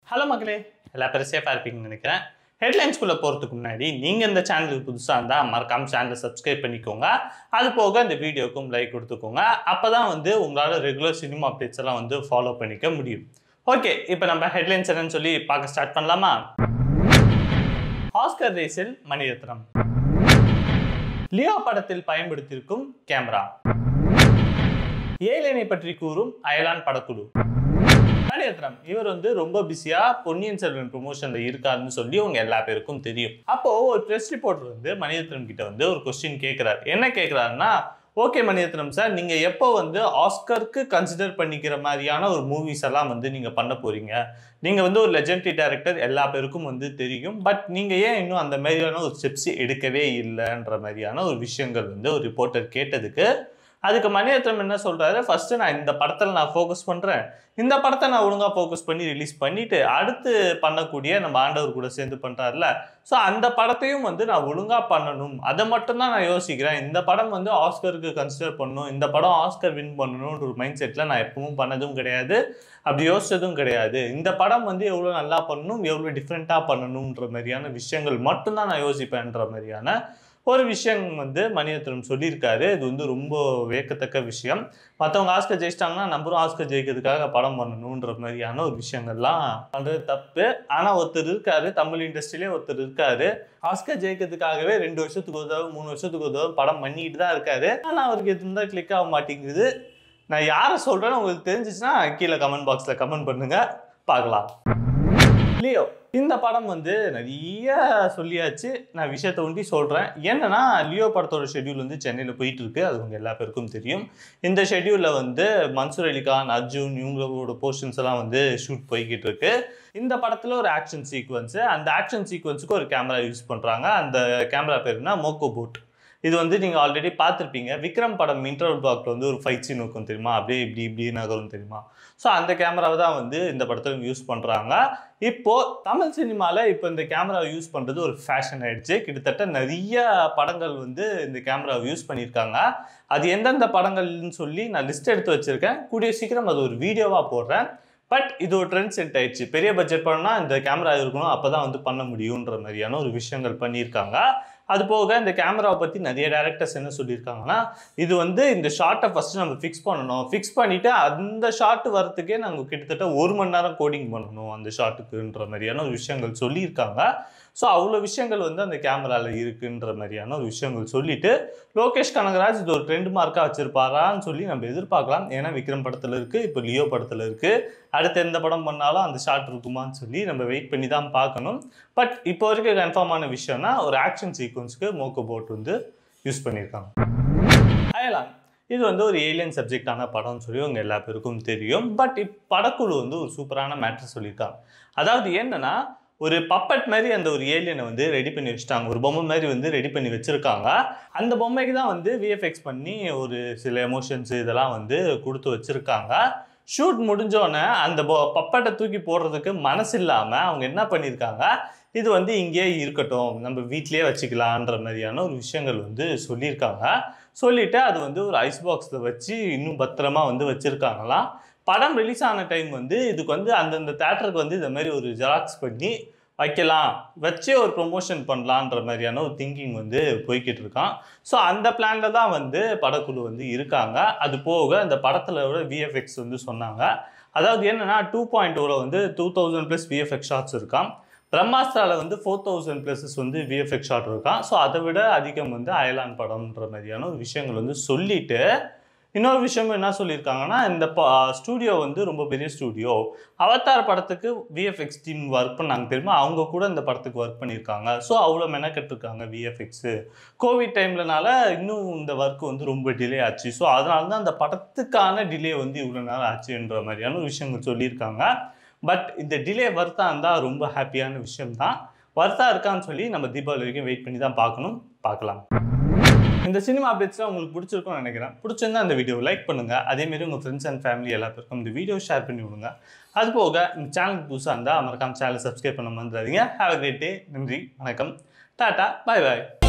hello மக்களே எல்லா பேரும் சேஃபாக இருப்பீங்கன்னு நினைக்கிறேன் ஹெட்லைன்ஸ்குள்ளே போகிறதுக்கு முன்னாடி நீங்கள் இந்த சேனலுக்கு புதுசாக இருந்தால் மறக்காம சேனலை சப்ஸ்கிரைப் பண்ணிக்கோங்க அது போக இந்த வீடியோக்கும் லைக் கொடுத்துக்கோங்க அப்போ தான் வந்து உங்களால் ரெகுலர் சினிமா அப்டேட்ஸ் எல்லாம் வந்து ஃபாலோ பண்ணிக்க முடியும் ஓகே இப்போ நம்ம ஹெட்லைன்ஸ் என்னன்னு சொல்லி பார்க்க ஸ்டார்ட் பண்ணலாமா ஆஸ்கர் ரேஸில் மணிரத்னம் லியோ படத்தில் பயன்படுத்தியிருக்கும் கேமரா ஏலியனை பற்றி கூறும் அயலான் படக்குழு மணிரத்னம் இவர் வந்து ரொம்ப பிஸியா பொன்னியின் செல்வன் ப்ரொமோஷன்ல இருக்காருன்னு சொல்லி உங்க எல்லா பேருக்கும் தெரியும் அப்போ ஒரு ப்ரெஸ் ரிப்போர்ட்டர் வந்து மணிரத்னம் கிட்ட வந்து ஒரு கொஸ்டின் கேட்கிறார் என்ன கேட்கிறாருன்னா ஓகே மணிரத்னம் சார் நீங்க எப்போ வந்து ஆஸ்கருக்கு கன்சிடர் பண்ணிக்கிற மாதிரியான ஒரு மூவிஸ் எல்லாம் வந்து நீங்க பண்ண போறீங்க நீங்க வந்து ஒரு லெஜெண்டரி டைரக்டர் எல்லா பேருக்கும் வந்து தெரியும் பட் நீங்க ஏன் இன்னும் அந்த மாதிரியான ஒரு ஸ்டெப்ஸ் எடுக்கவே இல்லைன்ற மாதிரியான ஒரு விஷயங்கள் வந்து ஒரு ரிப்போர்ட்டர் கேட்டதுக்கு அதுக்கு மணிரத்னம் என்ன சொல்றாரு ஃபர்ஸ்ட் நான் இந்த படத்தில் நான் ஃபோக்கஸ் பண்றேன் இந்த படத்தை நான் ஒழுங்கா ஃபோக்கஸ் பண்ணி ரிலீஸ் பண்ணிட்டு அடுத்து பண்ணக்கூடிய நம்ம ஆண்டவர் கூட சேர்ந்து பண்றாருல ஸோ அந்த படத்தையும் வந்து நான் ஒழுங்கா பண்ணணும் அதை மட்டும்தான் நான் யோசிக்கிறேன் இந்த படம் வந்து ஆஸ்கருக்கு கன்சிடர் பண்ணணும் இந்த படம் ஆஸ்கர் வின் பண்ணணும்ன்ற ஒரு மைண்ட் செட்டில் நான் எப்பவும் பண்ணதும் கிடையாது அப்படி யோசிச்சதும் கிடையாது இந்த படம் வந்து எவ்வளோ நல்லா பண்ணணும் எவ்வளோ டிஃப்ரெண்ட்டாக பண்ணணுன்ற மாதிரியான விஷயங்கள் மட்டும்தான் நான் யோசிப்பேன்ற மாதிரியான ஒரு விஷயம் வந்து மணிரத்னம் சொல்லியிருக்காரு இது வந்து ரொம்ப வியக்கத்தக்க விஷயம் மற்றவங்க ஆஸ்கர் ஜெயிச்சிட்டாங்கன்னா நம்மளும் ஆஸ்கர் ஜெயிக்கிறதுக்காக படம் பண்ணணுன்ற மாதிரியான ஒரு விஷயங்கள்லாம் பண்ணுறது தப்பு ஆனால் ஒருத்தர் இருக்காரு தமிழ் இண்டஸ்ட்ரியிலே ஒருத்தர் இருக்காரு ஆஸ்கர் ஜெயிக்கிறதுக்காகவே ரெண்டு வருஷத்துக்கு ஒரு தடவை மூணு வருஷத்துக்கு ஒரு தடவை படம் பண்ணிக்கிட்டு தான் இருக்காரு ஆனால் அவருக்கு எதுவும் தான் கிளிக் ஆக மாட்டேங்குது நான் யாரை சொல்கிறேன்னு உங்களுக்கு தெரிஞ்சிச்சுன்னா கீழே கமெண்ட் பாக்ஸில் கமெண்ட் பண்ணுங்க பார்க்கலாம் லியோ இந்த படம் வந்து நிறைய சொல்லியாச்சு நான் விஷயத்தை ஒண்டி சொல்கிறேன் என்னன்னா லியோ படத்தோட ஷெட்யூல் வந்து சென்னையில் போயிட்டு இருக்கு அது உங்க எல்லா பேருக்கும் தெரியும் இந்த ஷெட்யூலில் வந்து மன்சூர் அலிகான் அர்ஜுன் இவங்களோட போர்ஷன்ஸ் எல்லாம் வந்து ஷூட் போய்கிட்டு இருக்கு இந்த படத்தில் ஒரு ஆக்ஷன் சீக்வன்ஸு அந்த ஆக்ஷன் சீக்வன்ஸுக்கு ஒரு கேமரா யூஸ் பண்ணுறாங்க அந்த கேமரா பேருனா மோக்கோ போட் இது வந்து நீங்கள் ஆல்ரெடி பார்த்துருப்பீங்க விக்ரம் படம் இன்டர்வல் பிளாக்ல வந்து ஒரு ஃபைட் சீன் இருக்கும் தெரியுமா அப்படியே இப்படி இப்படி நகரும் தெரியுமா ஸோ அந்த கேமராவை தான் வந்து இந்த படத்தில் யூஸ் பண்ணுறாங்க இப்போ தமிழ் சினிமாவில் இப்போ இந்த கேமராவை யூஸ் பண்ணுறது ஒரு ஃபேஷன் ஆயிடுச்சு கிட்டத்தட்ட நிறைய படங்கள் வந்து இந்த கேமராவை யூஸ் பண்ணியிருக்காங்க அது எந்தெந்த படங்கள்னு சொல்லி நான் லிஸ்ட் எடுத்து வச்சுருக்கேன் கூடிய சீக்கிரம் அது ஒரு வீடியோவாக போடுறேன் பட் இது ஒரு ட்ரெண்ட் செட் ஆயிடுச்சு பெரிய பட்ஜெட் படம்னா இந்த கேமரா இருக்கணும் அப்போ தான் வந்து பண்ண முடியுன்ற மாதிரியான ஒரு விஷயங்கள் பண்ணியிருக்காங்க அது போக இந்த கேமராவை பற்றி நிறைய டேரக்டர்ஸ் என்ன சொல்லியிருக்காங்கன்னா இது வந்து இந்த ஷார்ட்டை ஃபஸ்ட்டு நம்ம ஃபிக்ஸ் பண்ணணும் ஃபிக்ஸ் பண்ணிவிட்டு அந்த ஷார்ட் வரத்துக்கே நாங்கள் கிட்டத்தட்ட ஒரு மணி நேரம் கோடிங் பண்ணணும் அந்த ஷார்ட்டுக்குன்ற மாதிரியான ஒரு விஷயங்கள் சொல்லியிருக்காங்க ஸோ அவ்வளோ விஷயங்கள் வந்து அந்த கேமராவில் இருக்குன்ற மாதிரியான ஒரு விஷயங்கள் சொல்லிட்டு லோகேஷ் கனகராஜ் இது ஒரு ட்ரெண்ட் மார்க்காக வச்சிருப்பாரான்னு சொல்லி நம்ம எதிர்பார்க்கலாம் ஏன்னா விக்ரம் படத்தில் இருக்குது இப்போ லியோ படத்தில் இருக்குது அடுத்து எந்த படம் பண்ணாலும் அந்த ஷாட் இருக்குமான்னு சொல்லி நம்ம வெயிட் பண்ணி தான் பார்க்கணும் பட் இப்போ வரைக்கும் கன்ஃபார்மான விஷயம்னா ஒரு ஆக்ஷன் சீக்வன்ஸ்க்கு மோக்கோ போட் வந்து யூஸ் பண்ணியிருக்காங்க அயலான் இது வந்து ஒரு ஏலியன் சப்ஜெக்டான படம்னு சொல்லி உங்கள் எல்லா பேருக்கும் தெரியும் பட் இப் படக்குழு வந்து ஒரு சூப்பரான மேட்ரு சொல்லியிருக்காங்க அதாவது என்னன்னா ஒரு பப்பட் மாதிரி அந்த ஒரு ஏலியனை வந்து ரெடி பண்ணி வச்சுட்டாங்க ஒரு பொம்மை மாதிரி வந்து ரெடி பண்ணி வச்சுருக்காங்க அந்த பொம்மைக்கு தான் வந்து விஎஃப்எக்ஸ் பண்ணி ஒரு சில எமோஷன்ஸ் இதெல்லாம் வந்து கொடுத்து வச்சுருக்காங்க ஷூட் முடிஞ்சோடனே அந்த பொ பப்பட்டை தூக்கி போடுறதுக்கு மனசு இல்லாமல் அவங்க என்ன பண்ணியிருக்காங்க இது வந்து இங்கேயே இருக்கட்டும் நம்ம வீட்லேயே வச்சுக்கலான்ற மாதிரியான ஒரு விஷயங்கள் வந்து சொல்லியிருக்காங்க சொல்லிட்டு அது வந்து ஒரு ஐஸ் பாக்ஸில் வச்சு இன்னும் பத்திரமா வந்து வச்சுருக்காங்களாம் படம் ரிலீஸ் ஆன டைம் வந்து இதுக்கு வந்து அந்தந்த தேட்டருக்கு வந்து இந்த மாதிரி ஒரு ஜெராக்ஸ் பண்ணி வைக்கலாம் வச்சே ஒரு ப்ரொமோஷன் பண்ணலான்ற மாதிரியான ஒரு திங்கிங் வந்து போய்கிட்டு இருக்கான் ஸோ அந்த பிளான்ல தான் வந்து படக்குழு வந்து இருக்காங்க அது போக அந்த படத்தில் விஎஃப்எக்ஸ் வந்து சொன்னாங்க அதாவது என்னன்னா டூ பாயிண்ட் வந்து two thousand plus VFX shots இருக்கான் பிரம்மாஸ்திராவில் வந்து ஃபோர் தௌசண்ட் ப்ளஸஸ் வந்து விஎஃப்எக்ஸ் ஷாட் இருக்கான் ஸோ அதை விட அதிகம் வந்து அயலான் படம்ன்ற மாதிரியான ஒரு விஷயங்கள் வந்து சொல்லிட்டு இன்னொரு விஷயம் என்ன சொல்லியிருக்காங்கன்னா இந்த ஸ்டூடியோ வந்து ரொம்ப பெரிய ஸ்டூடியோ அவதார் படத்துக்கு விஎஃப்எக்ஸ் டீம் ஒர்க் பண்ணாங்க தெரியுமா அவங்க கூட இந்த படத்துக்கு ஒர்க் பண்ணியிருக்காங்க ஸோ அவ்வளோ மெனக்கெட்டுருக்காங்க விஎஃப்எக்ஸு கோவிட் டைம்லனால இன்னும் இந்த ஒர்க் வந்து ரொம்ப டிலே ஆச்சு ஸோ அதனால தான் அந்த படத்துக்கான டிலே வந்து இவ்வளோ நேரம் ஆச்சுன்ற மாதிரியான ஒரு விஷயங்கள் சொல்லியிருக்காங்க பட் இந்த டிலே வர்த்தா இருந்தால் ரொம்ப ஹாப்பியான விஷயம் தான் வர்த்தா இருக்கான்னு சொல்லி நம்ம தீபாவளி வரைக்கும் வெயிட் பண்ணி தான் பார்க்கணும் பார்க்கலாம் இந்த சினிமா அப்டேட்ஸ்லாம் உங்களுக்கு பிடிச்சிருக்கும்னு நினைக்கிறேன் பிடிச்சிருந்தா இந்த வீடியோ லைக் பண்ணுங்க அதேமாரி உங்கள் ஃப்ரெண்ட்ஸ் அண்ட் ஃபேமிலி எல்லா பேருக்கும் இந்த வீடியோ ஷேர் பண்ணி விடுங்க அது போக இந்த சேனலுக்கு புதுசாக இருந்தால் மறக்காம சேனலை சப்ஸ்கிரைப் பண்ண மறந்துடாதீங்க ஹேவ் அ கிரேட் டே நன்றி வணக்கம் டாட்டா பாய் பாய்